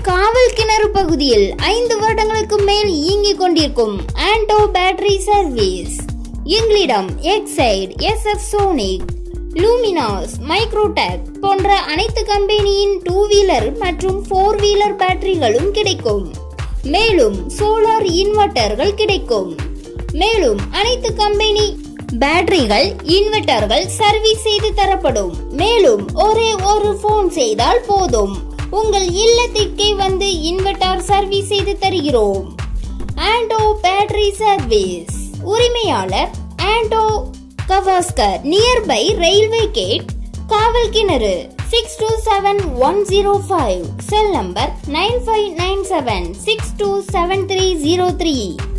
காவல் கிணறு பகுதியில் ஐந்து வருடங்களுக்கு மேல் இயங்கிக் கொண்டிருக்கும் ஆண்டோ பேட்டரி சர்வீஸ் எங்களிடம் Exide SF Sonic Luminous Microtek போன்ற அனைத்து கம்பெனியின் டூ வீலர் மற்றும் ஃபோர் வீலர் பேட்டரிகளும் கிடைக்கும் மேலும் சோலார் இன்வெர்ட்டர்கள் கிடைக்கும் மேலும் அனைத்து கம்பெனி பேட்டரிகள் இன்வெர்ட்டர்கள் சர்வீஸ் செய்து தரப்படும் மேலும் ஒரே ஒரு போன் செய்தால் போதும் உங்கள் இல்லத்திற்கே வந்து இன்வெர்ட்டர் சர்வீஸ் செய்து தருகிறோம் ஆண்டோ பேட்டரி சர்வீஸ் உரிமையாளர் Anto Gavaskar nearby railway gate Kaval Kinaru six two seven one zero five cell number nine five nine seven six two seven three zero three